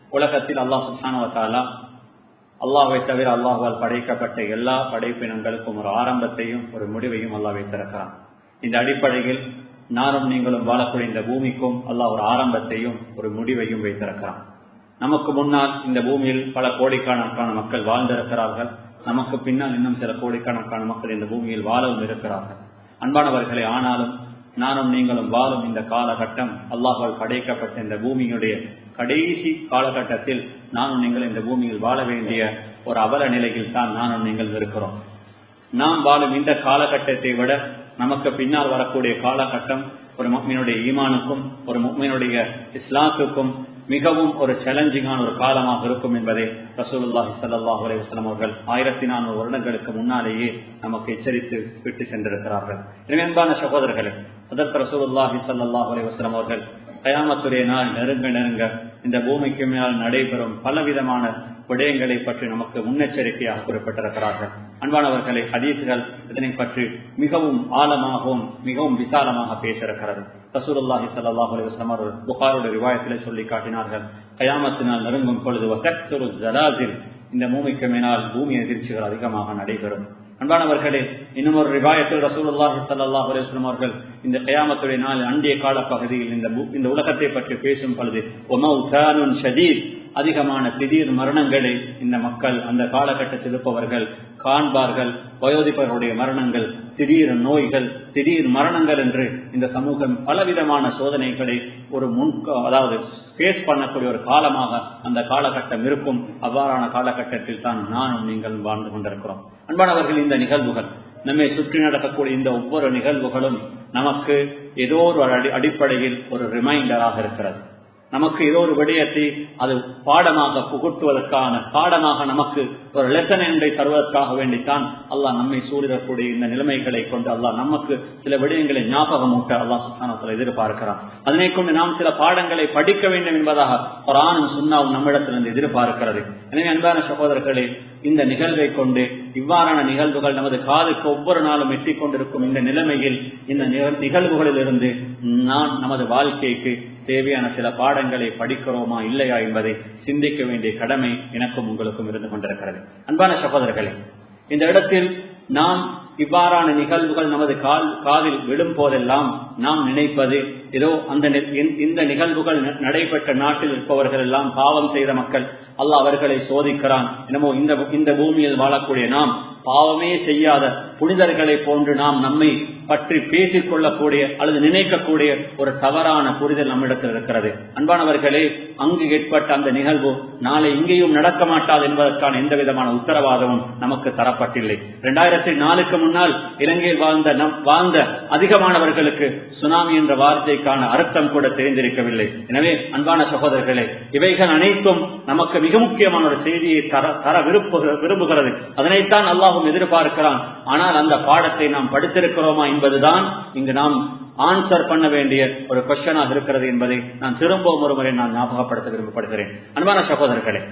உலகத்தில் அல்லாஹ் சுல்தானுவத்தாலா அல்லாஹை தவிர அல்லாஹால் படைக்கப்பட்ட எல்லா படைப்பினங்களுக்கும் ஒரு ஆரம்பத்தையும் ஒரு முடிவையும் அல்லாஹ் வைத்திருக்கிறான் இந்த அடிப்படையில் நானும் நீங்களும் வாழக்கூடிய இந்த பூமிக்கும் அல்லாஹ் ஒரு ஆரம்பத்தையும் ஒரு முடிவையும் வைத்திருக்கிறான் நமக்கு முன்னால் இந்த பூமியில் பல கோடிக்கணக்கான மக்கள் வாழ்ந்திருக்கிறார்கள் நமக்கு பின்னால் இன்னும் சில கோடிக்கணக்கான மக்கள் இந்த பூமியில் வாழவும் இருக்கிறார்கள் அன்பானவர்களே ஆனாலும் நானும் நீங்களும் வாழும் இந்த காலகட்டம் அல்லாஹால் படைக்கப்பட்ட இந்த பூமியுடைய கடைசி காலகட்டத்தில் நானும் நீங்கள் இந்த பூமியில் வாழ வேண்டிய ஒரு அவல நிலையில் தான் நானும் நீங்கள் இருக்கிறோம் நாம் வாழும் இந்த காலகட்டத்தை விட நமக்கு பின்னால் வரக்கூடிய காலகட்டம் ஒரு முக்மீனுடைய ஈமானுக்கும் ஒரு முக்மீனுடைய இஸ்லாத்துக்கும் மிகவும் ஒரு சேலஞ்சிங்கான ஒரு காலமாக இருக்கும் என்பதை ரசூலுல்லாஹி சல்லாஹ் அலைவசலம் அவர்கள் ஆயிரத்தி நானூறு வருடங்களுக்கு முன்னாலேயே நமக்கு எச்சரித்து விட்டு சென்றிருக்கிறார்கள் எனவே அன்பான சகோதரர்களே அதற்கு ரசூலுல்லாஹி சல்லாஹ் அலைவசலம் அவர்கள் கயாமத்துடைய நாள் நெருங்க நெருங்க இந்த பூமிக்கு மேல் நடைபெறும் பலவிதமான விடயங்களை பற்றி நமக்கு முன்னெச்சரிக்கையாக குறிப்பிட்டிருக்கிறார்கள் அன்பானவர்களை ஹதீஸ்கள் இதனை பற்றி மிகவும் ஆழமாகவும் மிகவும் விசாலமாக பேசியிருக்கிறது ரசூலுல்லாஹி சல்லாஹ் அலுவலம் அவர்கள் புகாருடைய ரிவாயத்திலே சொல்லி காட்டினார்கள் கயாமத்தினால் நெருங்கும் பொழுது வகத்துரு ஜலாசில் இந்த பூமிக்கு மேனால் பூமி எதிர்ச்சிகள் அதிகமாக நடைபெறும் அன்பானவர்களே இன்னும் ஒரு ரிவாயத்தில் ரசூலுல்லாஹி சல்லாஹ் அலுவலம் அவர்கள் இந்த கயாமத்துடைய நாள் அண்டிய கால பகுதியில் இந்த இந்த உலகத்தை பற்றி பேசும் பொழுது ஒமௌ ஷதீத் அதிகமான திடீர் மரணங்களை இந்த மக்கள் அந்த காலகட்டத்தில் இருப்பவர்கள் காண்பார்கள் வயோதிபர்களுடைய மரணங்கள் திடீர் நோய்கள் திடீர் மரணங்கள் என்று இந்த சமூகம் பலவிதமான சோதனைகளை ஒரு முன் அதாவது பேஸ் பண்ணக்கூடிய ஒரு காலமாக அந்த காலகட்டம் இருக்கும் அவ்வாறான காலகட்டத்தில் தான் நானும் நீங்கள் வாழ்ந்து கொண்டிருக்கிறோம் அன்பானவர்கள் இந்த நிகழ்வுகள் நம்மை சுற்றி நடக்கக்கூடிய இந்த ஒவ்வொரு நிகழ்வுகளும் நமக்கு ஏதோ ஒரு அடிப்படையில் ஒரு ரிமைண்டராக இருக்கிறது நமக்கு ஏதோ ஒரு விடயத்தை அது பாடமாக புகுட்டுவதற்கான பாடமாக நமக்கு ஒரு லெசன் என்றை தருவதற்காக வேண்டித்தான் அல்லாஹ் நம்மை சூழக்கூடிய இந்த நிலைமைகளை கொண்டு அல்லாஹ் நமக்கு சில விடயங்களை ஞாபகமூட்ட அல்லாஹ் சுத்தானத்தில் எதிர்பார்க்கிறான் அதனை கொண்டு நாம் சில பாடங்களை படிக்க வேண்டும் என்பதாக ஒரு ஆணும் சுண்ணாவும் நம்மிடத்திலிருந்து எதிர்பார்க்கிறது எனவே அன்பான சகோதரர்களே இந்த நிகழ்வை கொண்டு இவ்வாறான நிகழ்வுகள் நமது காதுக்கு ஒவ்வொரு நாளும் எட்டிக் கொண்டிருக்கும் இந்த நிலைமையில் இந்த நிகழ்வுகளில் இருந்து நான் நமது வாழ்க்கைக்கு தேவையான சில பாடங்களை படிக்கிறோமா இல்லையா என்பதை சிந்திக்க வேண்டிய கடமை எனக்கும் உங்களுக்கும் இருந்து கொண்டிருக்கிறது அன்பான சகோதரர்களே இந்த இடத்தில் நாம் இவ்வாறான நிகழ்வுகள் நமது கால் காதில் விழும் போதெல்லாம் நாம் நினைப்பது ஏதோ அந்த இந்த நிகழ்வுகள் நடைபெற்ற நாட்டில் இருப்பவர்கள் எல்லாம் பாவம் செய்த மக்கள் அல்லாஹ் அவர்களை சோதிக்கிறான் என்னமோ இந்த இந்த பூமியில் வாழக்கூடிய நாம் பாவமே செய்யாத புனிதர்களை போன்று நாம் நம்மை பற்றி பேசிக் கொள்ளக்கூடிய அல்லது நினைக்கக்கூடிய ஒரு தவறான புரிதல் நம்மிடத்தில் இருக்கிறது அன்பானவர்களே அங்கு ஏற்பட்ட அந்த நிகழ்வு நாளை இங்கேயும் நடக்க மாட்டாது என்பதற்கான எந்த விதமான உத்தரவாதமும் நமக்கு தரப்பட்டில்லை இரண்டாயிரத்தி நாலுக்கு முன்னால் இலங்கையில் வாழ்ந்த நம் வாழ்ந்த அதிகமானவர்களுக்கு சுனாமி என்ற வார்த்தைக்கான அர்த்தம் கூட தெரிந்திருக்கவில்லை எனவே அன்பான சகோதரர்களே இவைகள் அனைத்தும் நமக்கு மிக முக்கியமான ஒரு செய்தியை தர தர விரும்புகிறது அதனைத்தான் அல்லாஹும் எதிர்பார்க்கிறான் ஆனால் அந்த பாடத்தை நாம் படித்திருக்கிறோமா என்பதுதான் இங்கு நாம் ஆன்சர் பண்ண வேண்டிய ஒரு கொஸ்டனாக இருக்கிறது என்பதை நான் திரும்பவும் ஒரு முறை நான் ஞாபகப்படுத்த விரும்பப்படுகிறேன் அன்பான சகோதரர்களே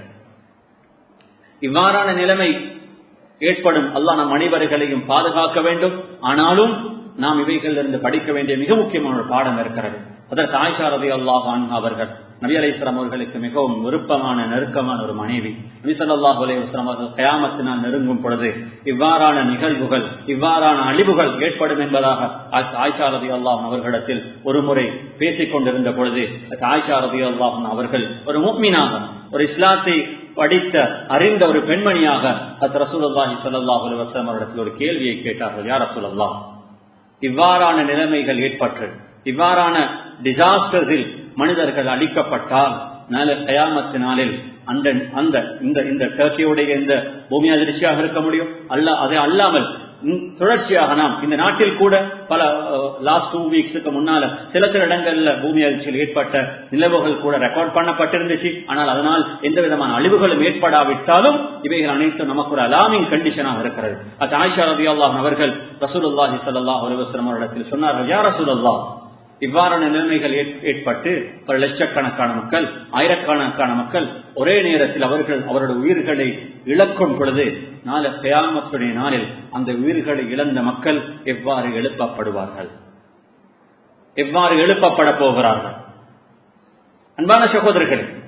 இவ்வாறான நிலைமை ஏற்படும் அல்லாஹ் நம் அனைவர்களையும் பாதுகாக்க வேண்டும் ஆனாலும் நாம் இவைகளிலிருந்து படிக்க வேண்டிய மிக முக்கியமான ஒரு பாடம் இருக்கிறது அதற்கு ஆயிஷா ரதி அல்லாஹான் அவர்கள் நபி அலி இஸ்லாம் அவர்களுக்கு மிகவும் விருப்பமான நெருக்கமான ஒரு மனைவி நபி சொல்லாஹு அலி இஸ்லாம் அவர்கள் கயாமத்தினால் நெருங்கும் பொழுது இவ்வாறான நிகழ்வுகள் இவ்வாறான அழிவுகள் ஏற்படும் என்பதாக ஆயிஷா ரதி அல்லாஹன் அவர்களிடத்தில் ஒரு முறை பேசிக் கொண்டிருந்த பொழுது ஆயிஷா ரதி அல்லாஹன் அவர்கள் ஒரு முக்மீனாக ஒரு இஸ்லாத்தை படித்த அறிந்த ஒரு பெண்மணியாக அத் ரசூலுல்லாஹி ஸல்லல்லாஹு அலைஹி வஸல்லம் அவரிடத்தில் ஒரு கேள்வியை கேட்டார்கள் யார் ரசூலல்லாஹ் இவ்வாறான நிலைமைகள் ஏற்பட்டு இவ்வாறான டிசாஸ்டர்ஸில் மனிதர்கள் அழிக்கப்பட்டால் நாளை கயாமத்து நாளில் அந்த அந்த இந்த இந்த டர்க்கியுடைய இந்த பூமி அதிர்ச்சியாக இருக்க முடியும் அல்ல அதை அல்லாமல் தொடர்ச்சியாக நாம் இந்த நாட்டில் கூட பல லாஸ்ட் டூ வீக்ஸுக்கு முன்னால சில சில இடங்கள்ல பூமி அதிர்ச்சியில் ஏற்பட்ட நிலவுகள் கூட ரெக்கார்ட் பண்ணப்பட்டிருந்துச்சு ஆனால் அதனால் எந்த விதமான அழிவுகளும் ஏற்படாவிட்டாலும் இவைகள் அனைத்தும் நமக்கு ஒரு அலாமிங் கண்டிஷனாக இருக்கிறது அது ஆயிஷா ரவி அல்லாஹ் அவர்கள் ரசூலுல்லாஹி சல்லாஹ் அலுவலம் அவரிடத்தில் சொன்னார்கள் யார் ரசூலுல்லாஹ் இவ்வாறான நிலைமைகள் ஏற்பட்டு பல லட்சக்கணக்கான மக்கள் ஆயிரக்கணக்கான மக்கள் ஒரே நேரத்தில் அவர்கள் அவருடைய உயிர்களை இழக்கும் பொழுது நாளை கயாமத்துடைய நாளில் அந்த உயிர்களை இழந்த மக்கள் எவ்வாறு எழுப்பப்படுவார்கள் எவ்வாறு எழுப்பப்பட போகிறார்கள் அன்பான சகோதரர்கள்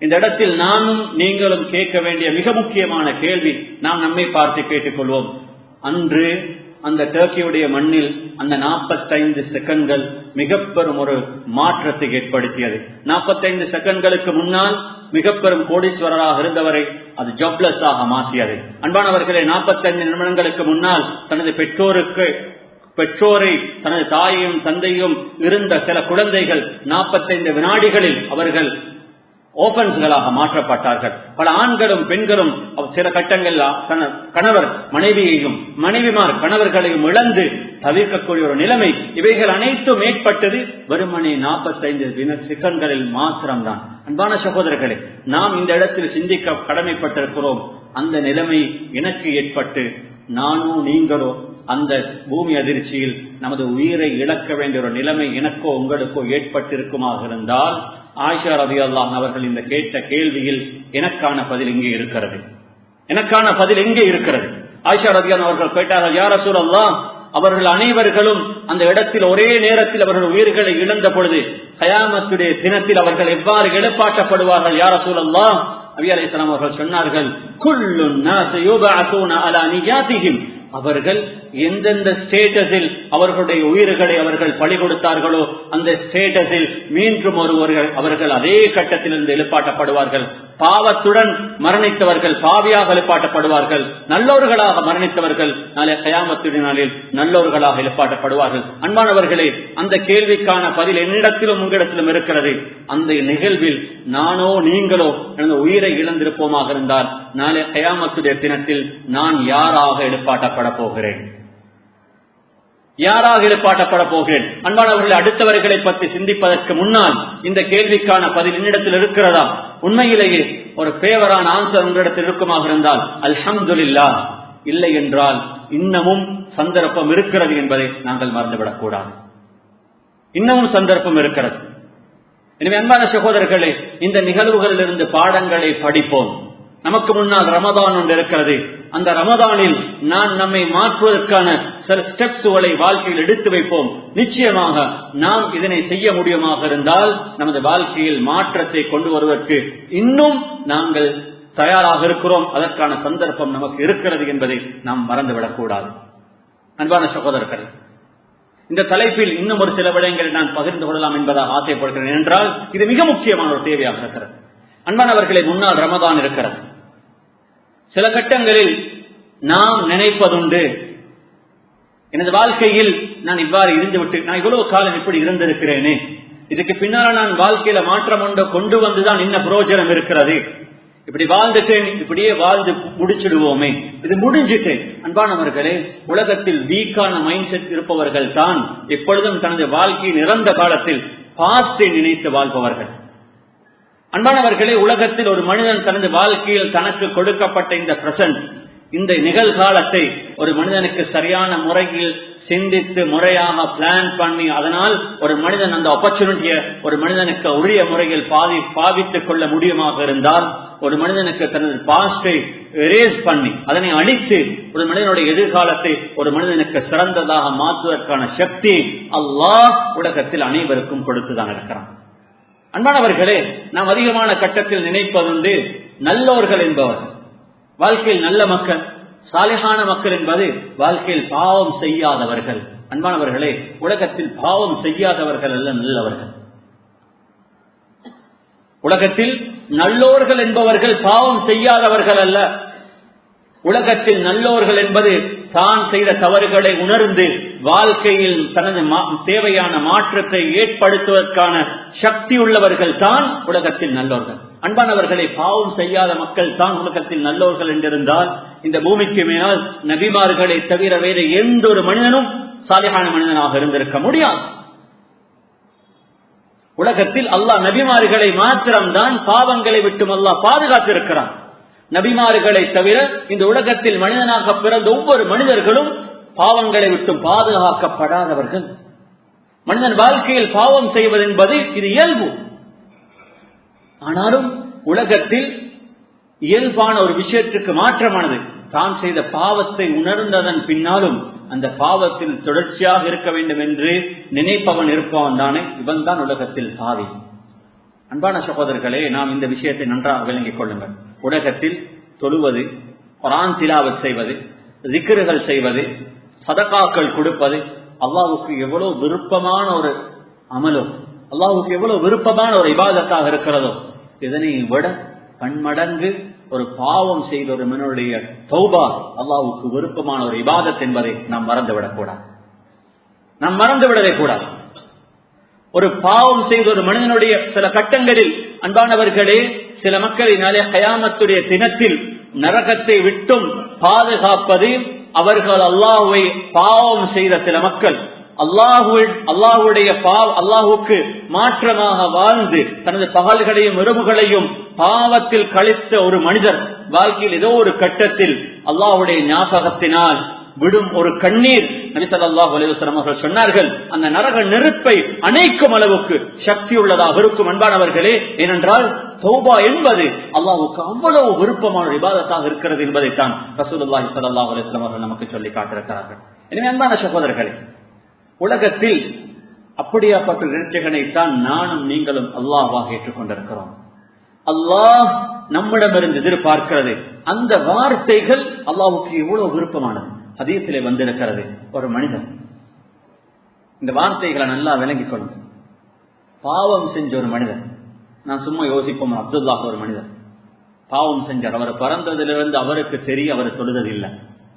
இந்த இடத்தில் நானும் நீங்களும் கேட்க வேண்டிய மிக முக்கியமான கேள்வி நாம் நம்மை பார்த்து கேட்டுக்கொள்வோம் அன்று அந்த டர்க்கியுடைய மண்ணில் அந்த நாற்பத்தைந்து செகண்ட்கள் மிக பெரும் ஒரு மாற்றத்தை ஏற்படுத்தியது நாற்பத்தைந்து செகண்ட்களுக்கு முன்னால் மிக பெரும் கோடீஸ்வரராக இருந்தவரை அது ஜப்லஸ் ஆக மாற்றியது அன்பானவர்களே நாற்பத்தைந்து நிமிடங்களுக்கு முன்னால் தனது பெற்றோருக்கு பெற்றோரை தனது தாயையும் தந்தையும் இருந்த சில குழந்தைகள் நாற்பத்தைந்து வினாடிகளில் அவர்கள் ஓபன்ஸ்களாக மாற்றப்பட்டார்கள் பல ஆண்களும் பெண்களும் சில கட்டங்களில் கணவர் மனைவியையும் மனைவிமார் கணவர்களையும் இழந்து தவிர்க்கக்கூடிய ஒரு நிலைமை இவைகள் அனைத்தும் ஏற்பட்டது வெறுமனே நாற்பத்தைந்து சிக்கன்களில் மாத்திரம்தான் அன்பான சகோதரர்களே நாம் இந்த இடத்தில் சிந்திக்க கடமைப்பட்டிருக்கிறோம் அந்த நிலைமை எனக்கு ஏற்பட்டு நானோ நீங்களோ அந்த பூமி அதிர்ச்சியில் நமது உயிரை இழக்க வேண்டிய ஒரு நிலைமை எனக்கோ உங்களுக்கோ ஏற்பட்டிருக்குமாக இருந்தால் ஆயிஷா ரவி அல்லாம் அவர்கள் இந்த கேட்ட கேள்வியில் எனக்கான பதில் இங்கே இருக்கிறது எனக்கான பதில் எங்கே இருக்கிறது ஆயிஷா ரதியான் அவர்கள் கேட்டார்கள் யார் அசூர் அல்லாம் அவர்கள் அனைவர்களும் அந்த இடத்தில் ஒரே நேரத்தில் அவர்கள் உயிர்களை இழந்த பொழுது கயாமத்துடைய தினத்தில் அவர்கள் எவ்வாறு எழுப்பாட்டப்படுவார்கள் யார் அசூர் அல்லாம் அபி அலி அவர்கள் சொன்னார்கள் குல்லு அவர்கள் எந்தெந்த ஸ்டேட்டஸில் அவர்களுடைய உயிர்களை அவர்கள் பழி கொடுத்தார்களோ அந்த ஸ்டேட்டஸில் மீண்டும் ஒருவர்கள் அவர்கள் அதே கட்டத்திலிருந்து எழுப்பாட்டப்படுவார்கள் பாவத்துடன் மரணித்தவர்கள் பாவியாக எழுப்பாட்டப்படுவார்கள் நல்லோர்களாக மரணித்தவர்கள் நாளை கயாமத்துடைய நாளில் நல்லோர்களாக எழுப்பாட்டப்படுவார்கள் அன்பானவர்களே அந்த கேள்விக்கான பதில் என்னிடத்திலும் உங்களிடத்திலும் இருக்கிறது அந்த நிகழ்வில் நானோ நீங்களோ எனது உயிரை இழந்திருப்போமாக இருந்தால் நாளை கயாமத்துடைய தினத்தில் நான் யாராக எழுப்பாட்டப்பட போகிறேன் யாராக எழுப்பாட்டப்பட போகிறேன் அன்பானவர்களை அடுத்தவர்களை பற்றி சிந்திப்பதற்கு முன்னால் இந்த கேள்விக்கான பதில் என்னிடத்தில் இருக்கிறதா உண்மையிலேயே ஒரு பேவரான ஆன்சர் உங்களிடத்தில் இருக்குமாக இருந்தால் அல்ஹம்துல்லா இல்லை என்றால் இன்னமும் சந்தர்ப்பம் இருக்கிறது என்பதை நாங்கள் மறந்துவிடக் கூடாது இன்னமும் சந்தர்ப்பம் இருக்கிறது எனவே அன்பான சகோதரர்களே இந்த நிகழ்வுகளிலிருந்து பாடங்களை படிப்போம் நமக்கு முன்னால் ரமதான் ஒன்று இருக்கிறது அந்த ரமதானில் நான் நம்மை மாற்றுவதற்கான சில ஸ்டெப்ஸுகளை வாழ்க்கையில் எடுத்து வைப்போம் நிச்சயமாக நாம் இதனை செய்ய முடியுமாக இருந்தால் நமது வாழ்க்கையில் மாற்றத்தை கொண்டு வருவதற்கு இன்னும் நாங்கள் தயாராக இருக்கிறோம் அதற்கான சந்தர்ப்பம் நமக்கு இருக்கிறது என்பதை நாம் மறந்துவிடக் கூடாது அன்பான சகோதரர்கள் இந்த தலைப்பில் இன்னும் ஒரு சில விடயங்களை நான் பகிர்ந்து கொள்ளலாம் என்பதாக ஆசைப்படுகிறேன் என்றால் இது மிக முக்கியமான ஒரு தேவையாக இருக்கிறது அன்பானவர்களை முன்னால் ரமதான் இருக்கிறது சில கட்டங்களில் நாம் நினைப்பதுண்டு எனது வாழ்க்கையில் நான் இவ்வாறு இருந்துவிட்டு நான் இவ்வளவு காலம் இப்படி இருந்திருக்கிறேனே இதுக்கு பின்னால நான் வாழ்க்கையில மாற்றம் ஒன்று கொண்டு வந்துதான் என்ன புரோஜனம் இருக்கிறது இப்படி வாழ்ந்துட்டேன் இப்படியே வாழ்ந்து முடிச்சிடுவோமே இது முடிஞ்சிட்டு அன்பானவர்களே உலகத்தில் வீக்கான மைண்ட் செட் இருப்பவர்கள் தான் எப்பொழுதும் தனது வாழ்க்கையின் இறந்த காலத்தில் பாஸ்டை நினைத்து வாழ்பவர்கள் அன்பானவர்களே உலகத்தில் ஒரு மனிதன் தனது வாழ்க்கையில் தனக்கு கொடுக்கப்பட்ட இந்த பிரசன்ட் இந்த நிகழ்காலத்தை ஒரு மனிதனுக்கு சரியான முறையில் சிந்தித்து முறையாக பிளான் பண்ணி அதனால் ஒரு மனிதன் அந்த ஆப்பர்ச்சுனிட்டியை ஒரு மனிதனுக்கு உரிய முறையில் பாதி பாவித்துக் கொள்ள முடியுமாக இருந்தால் ஒரு மனிதனுக்கு தனது பாஸ்டை எரேஸ் பண்ணி அதனை அழித்து ஒரு மனிதனுடைய எதிர்காலத்தை ஒரு மனிதனுக்கு சிறந்ததாக மாற்றுவதற்கான சக்தி அல்லாஹ் உலகத்தில் அனைவருக்கும் கொடுத்துதான் இருக்கிறான் அன்பானவர்களே நாம் அதிகமான கட்டத்தில் நினைப்பதுண்டு நல்லோர்கள் என்பவர் வாழ்க்கையில் நல்ல மக்கள் சாலிகான மக்கள் என்பது வாழ்க்கையில் பாவம் செய்யாதவர்கள் அன்பானவர்களே உலகத்தில் பாவம் செய்யாதவர்கள் அல்ல நல்லவர்கள் உலகத்தில் நல்லோர்கள் என்பவர்கள் பாவம் செய்யாதவர்கள் அல்ல உலகத்தில் நல்லோர்கள் என்பது தான் செய்த தவறுகளை உணர்ந்து வாழ்க்கையில் தனது தேவையான மாற்றத்தை ஏற்படுத்துவதற்கான சக்தி உள்ளவர்கள் தான் உலகத்தில் நல்லோர்கள் அன்பானவர்களை பாவம் செய்யாத மக்கள் தான் உலகத்தில் நல்லோர்கள் என்றிருந்தால் இந்த பூமிக்கு மேலால் நபிமார்களை தவிர வேறு எந்த ஒரு மனிதனும் சாலிகான மனிதனாக இருந்திருக்க முடியாது உலகத்தில் அல்லாஹ் நபிமார்களை மாத்திரம்தான் பாவங்களை விட்டும் அல்லாஹ் பாதுகாத்திருக்கிறான் நபிமார்களை தவிர இந்த உலகத்தில் மனிதனாக பிறந்த ஒவ்வொரு மனிதர்களும் பாவங்களை விட்டும் பாதுகாக்கப்படாதவர்கள் மனிதன் வாழ்க்கையில் பாவம் செய்வது என்பது இது இயல்பு ஆனாலும் உலகத்தில் இயல்பான ஒரு விஷயத்திற்கு மாற்றமானது தான் செய்த பாவத்தை உணர்ந்ததன் பின்னாலும் அந்த பாவத்தில் தொடர்ச்சியாக இருக்க வேண்டும் என்று நினைப்பவன் இருப்பவன் தானே இவன் தான் உலகத்தில் பாவி அன்பான சகோதரர்களே நாம் இந்த விஷயத்தை நன்றாக விளங்கிக் கொள்ளுங்கள் உலகத்தில் தொழுவது குரான் திலாவத் செய்வது திக்ருகள் செய்வது சதகாக்கள் கொடுப்பது அல்லாவுக்கு எவ்வளவு விருப்பமான ஒரு அமலோ அல்லாவுக்கு எவ்வளவு விருப்பமான ஒரு இபாதத்தாக இருக்கிறதோ இதனை விட பன்மடங்கு ஒரு பாவம் செய்த ஒரு மனுடைய தௌபா அல்லாவுக்கு விருப்பமான ஒரு இபாதத் என்பதை நாம் மறந்துவிடக் கூடாது நாம் மறந்து விடவே கூடாது ஒரு பாவம் செய்த ஒரு மனிதனுடைய சில கட்டங்களில் அன்பானவர்களே சில மக்களினாலே கயாமத்துடைய தினத்தில் நரகத்தை விட்டும் பாதுகாப்பது அவர்கள் அல்லாஹுவை பாவம் செய்த சில மக்கள் அல்லாஹு அல்லாஹுடைய அல்லாஹுக்கு மாற்றமாக வாழ்ந்து தனது பகல்களையும் இரவுகளையும் பாவத்தில் கழித்த ஒரு மனிதர் வாழ்க்கையில் ஏதோ ஒரு கட்டத்தில் அல்லாஹுடைய ஞாபகத்தினால் விடும் ஒரு கண்ணீர் நபிசல்லாஹ் அலிவசலம் அவர்கள் சொன்னார்கள் அந்த நரக நெருப்பை அணைக்கும் அளவுக்கு சக்தி உள்ளதாக இருக்கும் அன்பானவர்களே ஏனென்றால் தௌபா என்பது அல்லாவுக்கு அவ்வளவு விருப்பமான விவாதத்தாக இருக்கிறது என்பதைத்தான் ரசூலுல்லாஹி சல்லாஹ் அலிஸ்லாம் அவர்கள் நமக்கு சொல்லி காட்டிருக்கிறார்கள் எனவே அன்பான சகோதரர்களே உலகத்தில் அப்படியாப்பட்ட நிகழ்ச்சிகளைத்தான் நானும் நீங்களும் அல்லாஹாக ஏற்றுக்கொண்டிருக்கிறோம் அல்லாஹ் நம்மிடமிருந்து எதிர்பார்க்கிறது அந்த வார்த்தைகள் அல்லாவுக்கு எவ்வளவு விருப்பமானது ஹதீசிலே வந்திருக்கிறது ஒரு மனிதன் இந்த வார்த்தைகளை நல்லா விளங்கிக் கொள்ளும் பாவம் செஞ்ச ஒரு மனிதன் நான் சும்மா யோசிப்போம் அப்துல்லா ஒரு மனிதன் பாவம் செஞ்சார் அவர் பிறந்ததிலிருந்து அவருக்கு தெரிய அவர் தொழுததில்லை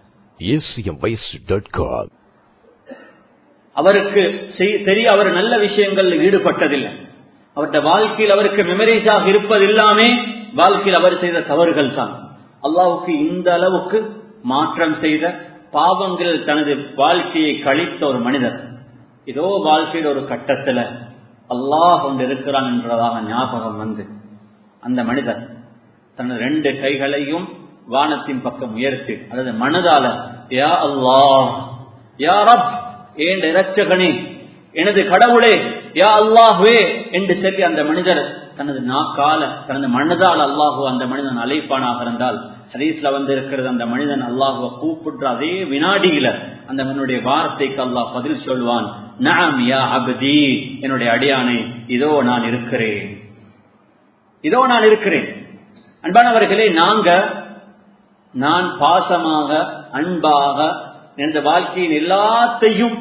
அவருக்கு தெரிய அவர் நல்ல விஷயங்கள் ஈடுபட்டதில்லை அவருடைய வாழ்க்கையில் அவருக்கு மெமரிஸாக இருப்பதில்லாமே வாழ்க்கையில் அவர் செய்த தவறுகள் தான் அல்லாவுக்கு இந்த அளவுக்கு மாற்றம் செய்த பாவங்கள் தனது வாழ்க்கையை கழித்த ஒரு மனிதர் ஏதோ வாழ்க்கையில் ஒரு கட்டத்துல அல்லாஹ் கொண்டு இருக்கிறான் என்றதாக ஞாபகம் வந்து அந்த மனிதர் தனது ரெண்டு கைகளையும் வானத்தின் பக்கம் உயர்த்தி அதாவது மனதால யா அல்லாஹ் யா ரப் ஏன் இரட்சகனே எனது கடவுளே யா அல்லாஹுவே என்று சொல்லி அந்த மனிதர் தனது நாக்கால தனது மனதால் அல்லாஹு அந்த மனிதன் அழைப்பானாக இருந்தால் ஹதீஸ்ல வந்து இருக்கிறது அந்த மனிதன் அல்லாஹுவ கூப்பிடுற அதே வினாடியில அந்த மனுடைய வார்த்தைக்கு அல்லாஹ் பதில் சொல்வான் நாம் யா அபதி என்னுடைய அடியானை இதோ நான் இருக்கிறேன் இதோ நான் இருக்கிறேன் அன்பானவர்களே நாங்க நான் பாசமாக அன்பாக எனது வாழ்க்கையின் எல்லாத்தையும்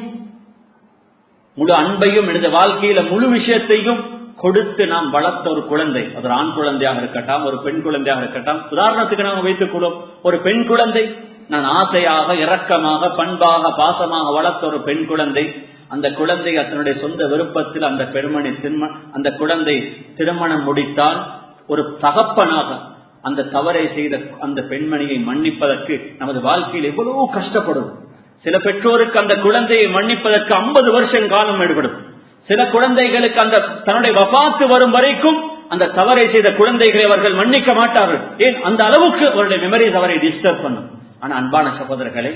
முழு அன்பையும் எனது வாழ்க்கையில முழு விஷயத்தையும் கொடுத்து நாம் வளர்த்த ஒரு குழந்தை அது ஒரு ஆண் குழந்தையாக இருக்கட்டும் ஒரு பெண் குழந்தையாக இருக்கட்டும் உதாரணத்துக்கு நாம் வைத்துக் கொள்வோம் ஒரு பெண் குழந்தை நான் ஆசையாக இரக்கமாக பண்பாக பாசமாக வளர்த்த ஒரு பெண் குழந்தை அந்த குழந்தை தன்னுடைய சொந்த விருப்பத்தில் அந்த பெருமணி அந்த குழந்தை திருமணம் முடித்தால் ஒரு தகப்பனாக அந்த தவறை செய்த அந்த பெண்மணியை மன்னிப்பதற்கு நமது வாழ்க்கையில் எவ்வளவு கஷ்டப்படும் சில பெற்றோருக்கு அந்த குழந்தையை மன்னிப்பதற்கு ஐம்பது வருஷம் காலம் ஈடுபடும் சில குழந்தைகளுக்கு அந்த தன்னுடைய வபாத்து வரும் வரைக்கும் அந்த தவறை செய்த குழந்தைகளை அவர்கள் மன்னிக்க மாட்டார்கள் ஏன் அந்த அளவுக்கு அவருடைய மெமரிஸ் அவரை டிஸ்டர்ப் பண்ணும் ஆனா அன்பான சகோதரர்களை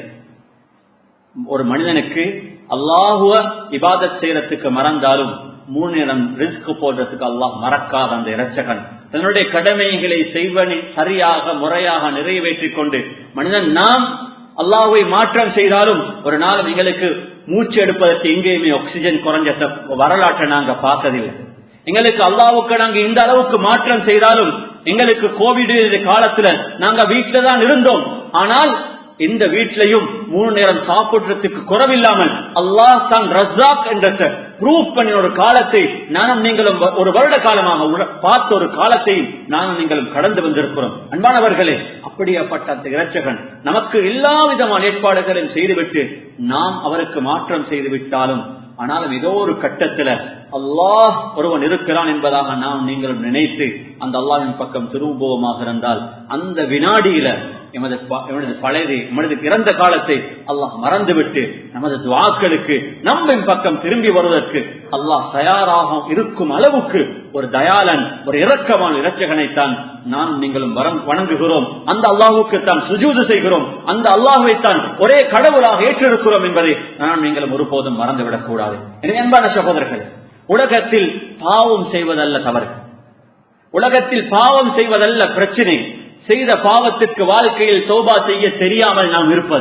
ஒரு மனிதனுக்கு அல்லாஹுவ இபாதத் செய்யறதுக்கு மறந்தாலும் மூணு நேரம் ரிஸ்க் போடுறதுக்கு அல்லாஹ் மறக்காத அந்த இரட்சகன் தன்னுடைய கடமைகளை செய்வனை சரியாக முறையாக நிறைவேற்றிக் கொண்டு மனிதன் நாம் அல்லாஹுவை மாற்றம் செய்தாலும் ஒரு நாள் எங்களுக்கு மூச்சு எடுப்பதற்கு எங்கேயுமே ஆக்சிஜன் குறைஞ்ச வரலாற்றை நாங்க பார்த்ததில்லை எங்களுக்கு அல்லாவுக்கு நாங்க இந்த அளவுக்கு மாற்றம் செய்தாலும் எங்களுக்கு கோவிட் காலத்துல நாங்க வீட்டில தான் இருந்தோம் ஆனால் இந்த வீட்டிலையும் மூணு நேரம் சாப்பிடுறதுக்கு குறவில்லாமல் அல்லாஹ் தான் ரஸாக் என்ற ப்ரூவ் பண்ணின ஒரு காலத்தை நானும் நீங்களும் ஒரு வருட காலமாக பார்த்த ஒரு காலத்தை நானும் நீங்களும் கடந்து வந்திருக்கிறோம் அன்பானவர்களே அப்படியாப்பட்ட அந்த இரட்சகன் நமக்கு எல்லா விதமான ஏற்பாடுகளையும் செய்துவிட்டு நாம் அவருக்கு மாற்றம் செய்து விட்டாலும் ஆனாலும் ஏதோ ஒரு கட்டத்துல அல்லாஹ் ஒருவன் இருக்கிறான் என்பதாக நாம் நீங்களும் நினைத்து அந்த அல்லாஹின் பக்கம் திரும்புவமாக இருந்தால் அந்த வினாடியில எமது எமது பழையதை எமது இறந்த காலத்தை அல்லாஹ் மறந்துவிட்டு நமது துவாக்களுக்கு நம்மின் பக்கம் திரும்பி வருவதற்கு அல்லாஹ் தயாராக இருக்கும் அளவுக்கு ஒரு தயாளன் ஒரு இரக்கமான இரட்சகனைத்தான் நாம் நீங்களும் வணங்குகிறோம் அந்த அல்லாஹுக்கு தான் சுஜூது செய்கிறோம் அந்த அல்லாஹுவை தான் ஒரே கடவுளாக ஏற்றிருக்கிறோம் என்பதை நாம் நீங்களும் ஒருபோதும் மறந்துவிடக் கூடாது எனவே அன்பான சகோதரர்கள் உலகத்தில் பாவம் செய்வதல்ல தவறு உலகத்தில் பாவம் செய்வதல்ல பிரச்சனை செய்த பாவத்திற்கு வாழ்க்கையில் தோபா செய்ய தெரியாமல் நாம் இருப்பது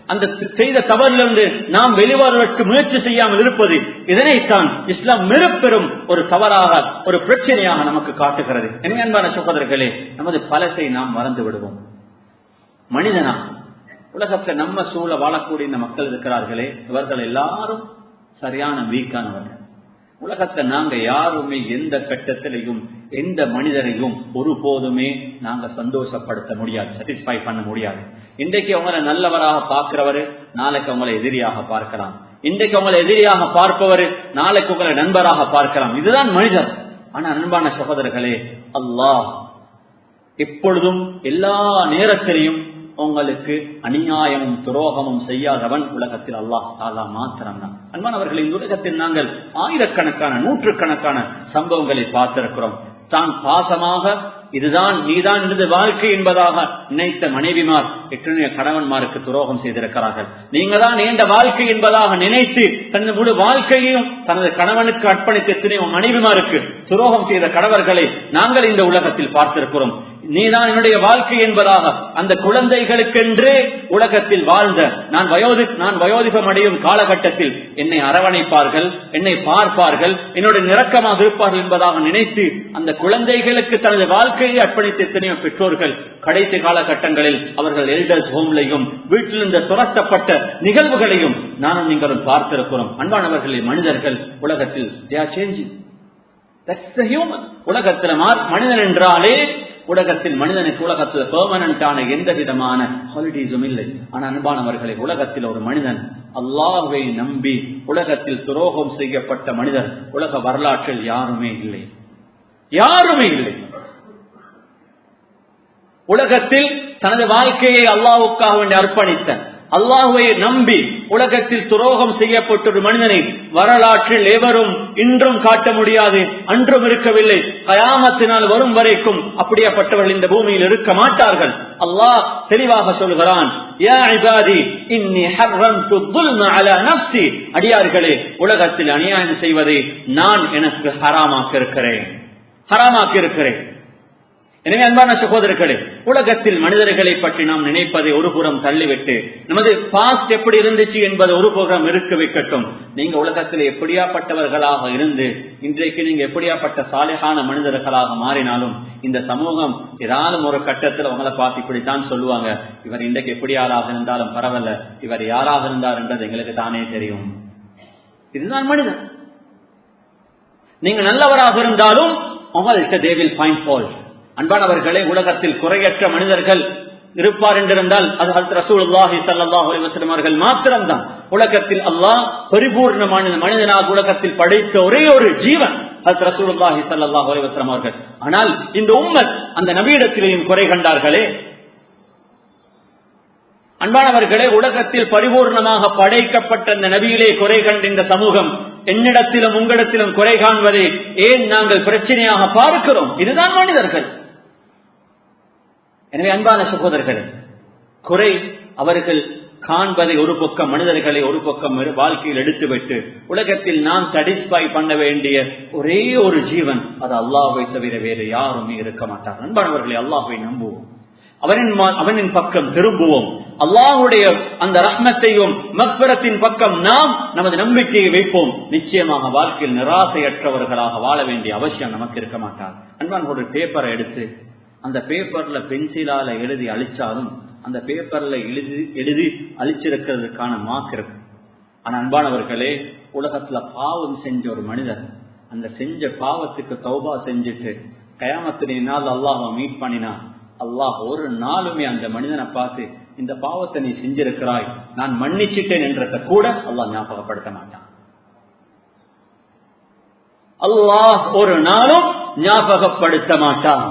அந்த செய்த தவறிலிருந்து நாம் வெளிவருவதற்கு முயற்சி செய்யாமல் இருப்பது இதனைத்தான் இஸ்லாம் மிகப்பெரும் ஒரு தவறாக ஒரு பிரச்சனையாக நமக்கு காட்டுகிறது எனவே அன்பான சகோதரர்களே நமது பலத்தை நாம் மறந்து விடுவோம் மனிதனா உலகத்துல நம்ம சூழ வாழக்கூடிய இந்த மக்கள் இருக்கிறார்களே இவர்கள் எல்லாரும் சரியான வீக்கானவர்கள் உலகத்துல நாங்க யாருமே எந்த கட்டத்திலையும் எந்த மனிதரையும் ஒருபோதுமே நாங்க சந்தோஷப்படுத்த முடியாது சாட்டிஸ்பை பண்ண முடியாது இன்றைக்கு அவங்களை நல்லவராக பார்க்கிறவரு நாளைக்கு அவங்களை எதிரியாக பார்க்கலாம் இன்றைக்கு அவங்களை எதிரியாக பார்ப்பவர் நாளைக்கு உங்களை நண்பராக பார்க்கலாம் இதுதான் மனிதர் ஆனா அன்பான சகோதரர்களே அல்லாஹ் எப்பொழுதும் எல்லா நேரத்திலையும் உங்களுக்கு அநியாயமும் துரோகமும் செய்யாதவன் உலகத்தில் அல்லாஹ் தாலா மாத்திரம் தான் அன்பானவர்கள் இந்த உலகத்தில் நாங்கள் ஆயிரக்கணக்கான நூற்றுக்கணக்கான சம்பவங்களை பார்த்திருக்கிறோம் தான் பாசமாக இதுதான் நீதான் எனது வாழ்க்கை என்பதாக நினைத்த மனைவிமார் எத்தனைய கணவன்மாருக்கு துரோகம் செய்திருக்கிறார்கள் நீங்க தான் நீண்ட வாழ்க்கை என்பதாக நினைத்து தனது முழு வாழ்க்கையையும் தனது கணவனுக்கு அர்ப்பணித்த எத்தனையோ மனைவிமாருக்கு துரோகம் செய்த கணவர்களை நாங்கள் இந்த உலகத்தில் பார்த்திருக்கிறோம் நீதான் என்னுடைய வாழ்க்கை என்பதாக அந்த குழந்தைகளுக்கென்றே உலகத்தில் வாழ்ந்த நான் வயோதி நான் வயோதிபம் அடையும் காலகட்டத்தில் என்னை அரவணைப்பார்கள் என்னை பார்ப்பார்கள் என்னுடைய நிறக்கமாக இருப்பார்கள் என்பதாக நினைத்து அந்த குழந்தைகளுக்கு தனது வாழ்க்கையை அர்ப்பணித்த எத்தனையோ பெற்றோர்கள் கடைசி காலகட்டங்களில் அவர்கள் எல்டர்ஸ் ஹோம்லையும் வீட்டிலிருந்து துரத்தப்பட்ட நிகழ்வுகளையும் நானும் நீங்களும் பார்த்திருக்கிறோம் அன்பானவர்களே மனிதர்கள் உலகத்தில் உலகத்தில் மனிதன் என்றாலே உலகத்தில் மனிதனுக்கு உலகத்தில் பெர்மனண்டான எந்த விதமான ஹாலிடேஸும் இல்லை ஆனா அன்பானவர்களை உலகத்தில் ஒரு மனிதன் அல்லாஹை நம்பி உலகத்தில் துரோகம் செய்யப்பட்ட மனிதர் உலக வரலாற்றில் யாருமே இல்லை யாருமே இல்லை உலகத்தில் தனது வாழ்க்கையை அல்லாவுக்காக வேண்டி அர்ப்பணித்த அல்லாஹுவை நம்பி உலகத்தில் துரோகம் செய்யப்பட்ட ஒரு மனிதனை வரலாற்றில் எவரும் இன்றும் காட்ட முடியாது அன்றும் இருக்கவில்லை கயாமத்தினால் வரும் வரைக்கும் அப்படியாப்பட்டவர்கள் இந்த பூமியில் இருக்க மாட்டார்கள் அல்லாஹ் தெளிவாக சொல்கிறான் அடியார்களே உலகத்தில் அநியாயம் செய்வதை நான் எனக்கு ஹராமாக்க இருக்கிறேன் ஹராமாக்க இருக்கிறேன் எனவே அன்பான சகோதரர்களே உலகத்தில் மனிதர்களை பற்றி நாம் நினைப்பதை ஒரு புறம் தள்ளிவிட்டு நமது பாஸ்ட் எப்படி இருந்துச்சு என்பது ஒரு புறம் இருக்க வைக்கட்டும் நீங்க உலகத்தில் எப்படியாப்பட்டவர்களாக இருந்து இன்றைக்கு நீங்க எப்படியாப்பட்ட சாலைகான மனிதர்களாக மாறினாலும் இந்த சமூகம் ஏதாலும் ஒரு கட்டத்தில் உங்களை பார்த்து இப்படித்தான் சொல்லுவாங்க இவர் இன்றைக்கு எப்படி யாராக இருந்தாலும் பரவாயில்ல இவர் யாராக இருந்தார் என்றது எங்களுக்கு தானே தெரியும் இதுதான் மனிதன் நீங்க நல்லவராக இருந்தாலும் உங்கள்கிட்ட தேவில் பாயிண்ட் ஃபால்ட் அன்பானவர்களே உலகத்தில் குறையற்ற மனிதர்கள் இருப்பார் என்றிருந்தால் அது ஹத் ரசூலுல்லாஹி ஸல்லல்லாஹு அலைஹி வஸல்லம் அவர்கள் மாத்திரம்தான் உலகத்தில் அல்லாஹ் பரிபூர்ணமான மனிதனாக உலகத்தில் படைத்த ஒரே ஒரு ஜீவன் ஹத் ரசூலுல்லாஹி ஸல்லல்லாஹு அலைஹி வஸல்லம் அவர்கள் ஆனால் இந்த உம்மத் அந்த நபியிடத்திலேயும் குறை கண்டார்களே அன்பானவர்களே உலகத்தில் பரிபூர்ணமாக படைக்கப்பட்ட அந்த நபியிலே குறை கண்ட இந்த சமூகம் என்னிடத்திலும் உங்களிடத்திலும் குறை காண்பதை ஏன் நாங்கள் பிரச்சனையாக பார்க்கிறோம் இதுதான் மனிதர்கள் எனவே அன்பான சகோதரர்கள் குறை அவர்கள் காண்பதை ஒரு பக்கம் மனிதர்களை ஒரு பக்கம் வாழ்க்கையில் எடுத்துவிட்டு உலகத்தில் நாம் சாட்டிஸ்பை பண்ண வேண்டிய ஒரே ஒரு ஜீவன் அது அல்லாஹை தவிர வேறு யாருமே இருக்க மாட்டார் அன்பானவர்களை அல்லாஹை நம்புவோம் அவனின் அவனின் பக்கம் திரும்புவோம் அல்லாஹுடைய அந்த ரஹ்மத்தையும் மக்பரத்தின் பக்கம் நாம் நமது நம்பிக்கையை வைப்போம் நிச்சயமாக வாழ்க்கையில் நிராசையற்றவர்களாக வாழ வேண்டிய அவசியம் நமக்கு இருக்க மாட்டார் அன்பான் ஒரு பேப்பரை எடுத்து அந்த பேப்பர்ல பென்சிலால எழுதி அழிச்சாலும் அந்த பேப்பர்ல எழுதி எழுதி அழிச்சிருக்கிறதுக்கான மார்க் இருக்கு ஆனா அன்பானவர்களே உலகத்துல பாவம் செஞ்ச ஒரு மனிதர் அந்த செஞ்ச பாவத்துக்கு தௌபா செஞ்சுட்டு கயாமத்தினை நாள் அல்லாஹ மீட் பண்ணினா அல்லாஹ் ஒரு நாளுமே அந்த மனிதனை பார்த்து இந்த பாவத்தை நீ செஞ்சிருக்கிறாய் நான் மன்னிச்சிட்டேன் என்றத கூட அல்லாஹ் ஞாபகப்படுத்த மாட்டான் அல்லாஹ் ஒரு நாளும் ஞாபகப்படுத்த மாட்டான்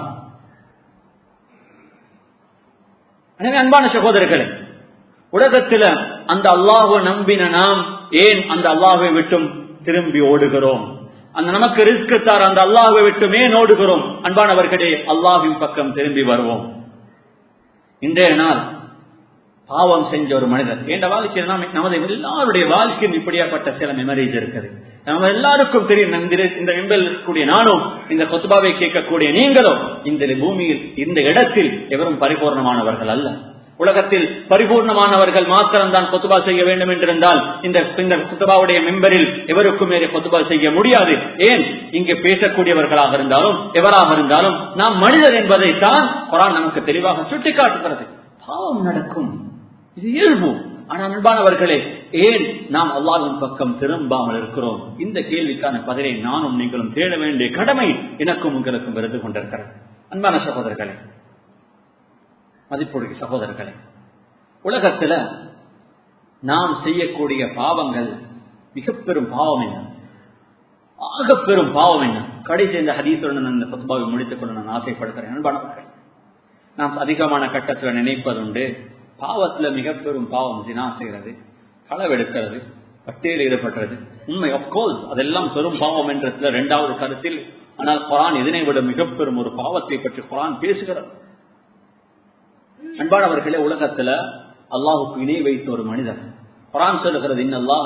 எனவே அன்பான சகோதரர்களே உலகத்துல அந்த அல்லாஹுவை நம்பின நாம் ஏன் அந்த அல்லாஹை விட்டும் திரும்பி ஓடுகிறோம் அந்த நமக்கு ரிஸ்க் தார் அந்த அல்லாஹை விட்டு ஏன் ஓடுகிறோம் அன்பானவர்களே அல்லாஹின் பக்கம் திரும்பி வருவோம் இன்றைய நாள் பாவம் செஞ்ச ஒரு மனிதர் என்ற வாழ்க்கையில் நாம் நமது எல்லாருடைய வாழ்க்கையும் இப்படியாப்பட்ட சில மெமரிஸ் இருக்குது நம்ம எல்லாருக்கும் தெரியும் இந்த எம்பல் இருக்கக்கூடிய நானும் இந்த கொத்துபாவை கேட்கக்கூடிய நீங்களும் இந்த பூமியில் இந்த இடத்தில் எவரும் பரிபூர்ணமானவர்கள் அல்ல உலகத்தில் பரிபூர்ணமானவர்கள் மாத்திரம்தான் கொத்துபா செய்ய வேண்டும் என்றிருந்தால் இந்த இந்த குத்துபாவுடைய மெம்பரில் எவருக்கும் மேலே கொத்துபா செய்ய முடியாது ஏன் இங்கு பேசக்கூடியவர்களாக இருந்தாலும் எவராக இருந்தாலும் நாம் மனிதர் என்பதைத்தான் குரான் நமக்கு தெளிவாக சுட்டிக்காட்டுகிறது பாவம் நடக்கும் இது இயல்பு ஆனால் அன்பானவர்களே ஏன் நாம் அல்லாவின் பக்கம் திரும்பாமல் இருக்கிறோம் இந்த கேள்விக்கான பதிலை நானும் நீங்களும் தேட வேண்டிய கடமை எனக்கும் உங்களுக்கும் இருந்து கொண்டிருக்கிறது அன்பான சகோதரர்களே மதிப்புடைய சகோதரர்களே உலகத்துல நாம் செய்யக்கூடிய பாவங்கள் மிக பெரும் பாவம் என்ன ஆக பெரும் பாவம் என்ன கடைசி இந்த ஹதீசுடன் அந்த பசுபாவை முடித்துக் கொண்டு நான் ஆசைப்படுகிறேன் அன்பானவர்கள் நாம் அதிகமான கட்டத்தில் நினைப்பதுண்டு பாவத்துல மிக பெரும் பாவம் சினா செய்கிறது களவெடுக்கிறது பட்டியல் ஈடுபடுறது உண்மை அப்கோர்ஸ் அதெல்லாம் பெரும் பாவம் என்றதுல இரண்டாவது கருத்தில் ஆனால் குரான் இதனை விட மிக பெரும் ஒரு பாவத்தை பற்றி குரான் பேசுகிறது அன்பானவர்களே உலகத்துல அல்லாஹுக்கு இணை வைத்த ஒரு மனிதன் குரான் சொல்லுகிறது